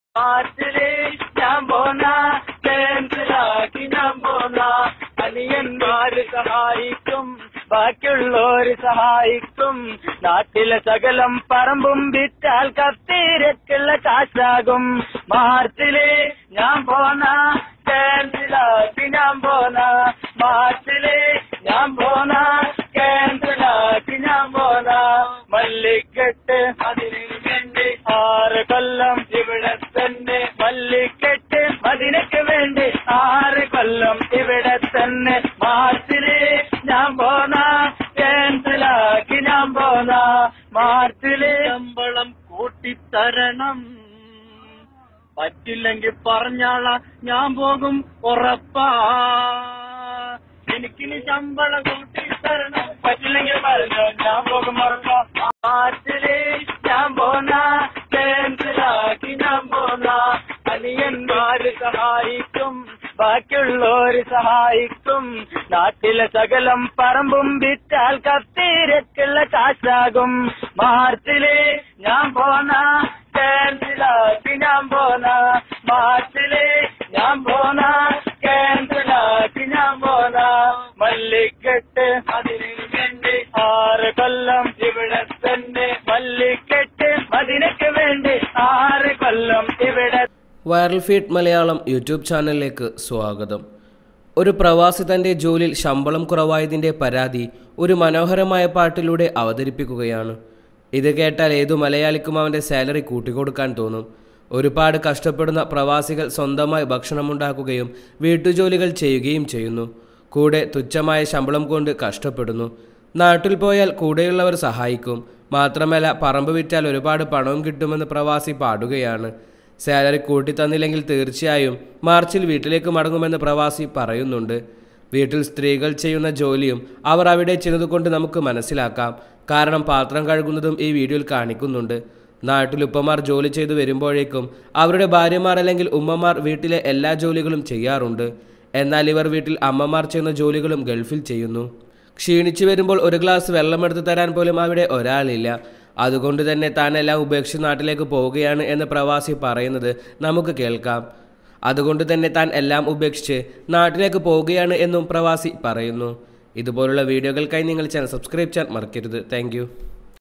നാട്ടില് ഞാൻ പോന്ന കേന്ദ്രലാക്കി ഞാൻ പോന്ന അനിയന്മാര് സഹായിക്കും ബാക്കിയുള്ളോര് സഹായിക്കും നാട്ടിലെ സകലം പറമ്പും വിറ്റാൽ കത്തിരക്കുള്ള കാശാകും മാർച്ചില് ഞാൻ പോന്ന കേന്ദ്രലാക്കി ഞാൻ പോന്ന മാർച്ചില് ഞാൻ പോന്ന കേന്ദ്രലാക്കി ഞാൻ പോന്ന മല്ലിക്കെട്ട് അതിന് വേണ്ടി ആറ് കൊല്ലം ഇവിടെ തന്നെ മല്ലിക്കെട്ട് അതിനൊക്കെ വേണ്ടി ആറ് കൊല്ലം ഇവിടെ തന്നെ മാർച്ചില് ഞാൻ പോന്ന ക്യാൻസലാക്കി ഞാൻ പോന്ന മാർച്ചില് ശമ്പളം കൂട്ടിത്തരണം പറ്റില്ലെങ്കിൽ പറഞ്ഞാള ഞാൻ പോകും ഉറപ്പാ എനിക്കിനി ശമ്പളം കൂട്ടിത്തരണം പറ്റില്ലെങ്കിൽ പറഞ്ഞോ ഞാൻ പോകും ഉറപ്പാ മാർച്ചില് ഞാൻ പോന്ന ക്യാൻസലാക്കി ഞാൻ പോന്ന അനിയന്മാര് സഹായിക്കും ബാക്കിയുള്ളോര് സഹായിക്കും നാട്ടിലെ സകലം പറമ്പും വിറ്റാൽ കത്തിരക്കുള്ള കാശാകും മാർച്ചില് ഞാൻ പോന്ന കേന്ദ്രലാക്കി ഞാൻ പോന്ന മാർച്ചില് ഞാൻ പോന്ന കേന്ദ്രലാക്കി ഞാൻ പോന്ന മല്ലിക്കെട്ട് അതിന് വേണ്ടി ആറ് കൊല്ലം ഇവിടെ തന്നെ മല്ലിക്കെട്ട് അതിനൊക്കെ വേണ്ടി ആറ് കൊല്ലം ഇവിടെ വൈറൽ ഫീഡ് മലയാളം യൂട്യൂബ് ചാനലിലേക്ക് സ്വാഗതം ഒരു പ്രവാസി തൻ്റെ ജോലിയിൽ ശമ്പളം കുറവായതിൻ്റെ പരാതി ഒരു മനോഹരമായ പാട്ടിലൂടെ അവതരിപ്പിക്കുകയാണ് ഇത് കേട്ടാൽ ഏതു മലയാളിക്കും അവൻ്റെ സാലറി കൂട്ടിക്കൊടുക്കാൻ തോന്നും ഒരുപാട് കഷ്ടപ്പെടുന്ന പ്രവാസികൾ സ്വന്തമായി ഭക്ഷണമുണ്ടാക്കുകയും വീട്ടുജോലികൾ ചെയ്യുകയും ചെയ്യുന്നു കൂടെ തുച്ഛമായ ശമ്പളം കൊണ്ട് കഷ്ടപ്പെടുന്നു നാട്ടിൽ പോയാൽ കൂടെയുള്ളവർ സഹായിക്കും മാത്രമല്ല പറമ്പ് വിറ്റാൽ ഒരുപാട് പണവും കിട്ടുമെന്ന് പ്രവാസി പാടുകയാണ് സാലറി കൂട്ടി തന്നില്ലെങ്കിൽ തീർച്ചയായും മാർച്ചിൽ വീട്ടിലേക്ക് മടങ്ങുമെന്ന് പ്രവാസി പറയുന്നുണ്ട് വീട്ടിൽ സ്ത്രീകൾ ചെയ്യുന്ന ജോലിയും അവർ അവിടെ ചെയ്യുന്നതുകൊണ്ട് നമുക്ക് മനസ്സിലാക്കാം കാരണം പാത്രം കഴുകുന്നതും ഈ വീഡിയോയിൽ കാണിക്കുന്നുണ്ട് നാട്ടിൽ ഉപ്പമാർ ജോലി ചെയ്തു വരുമ്പോഴേക്കും അവരുടെ ഭാര്യമാർ അല്ലെങ്കിൽ ഉമ്മമാർ വീട്ടിലെ എല്ലാ ജോലികളും ചെയ്യാറുണ്ട് എന്നാൽ ഇവർ വീട്ടിൽ അമ്മമാർ ചെയ്യുന്ന ജോലികളും ഗൾഫിൽ ചെയ്യുന്നു ക്ഷീണിച്ചു വരുമ്പോൾ ഒരു ഗ്ലാസ് വെള്ളമെടുത്ത് തരാൻ പോലും അവിടെ ഒരാളില്ല അതുകൊണ്ട് തന്നെ താൻ എല്ലാം ഉപേക്ഷിച്ച് നാട്ടിലേക്ക് പോവുകയാണ് എന്ന് പ്രവാസി പറയുന്നത് നമുക്ക് കേൾക്കാം അതുകൊണ്ട് തന്നെ താൻ എല്ലാം ഉപേക്ഷിച്ച് നാട്ടിലേക്ക് പോവുകയാണ് എന്നും പ്രവാസി പറയുന്നു ഇതുപോലുള്ള വീഡിയോകൾക്കായി നിങ്ങൾ ചാനൽ സബ്സ്ക്രൈബ് ചെയ്യാൻ മറക്കരുത് താങ്ക്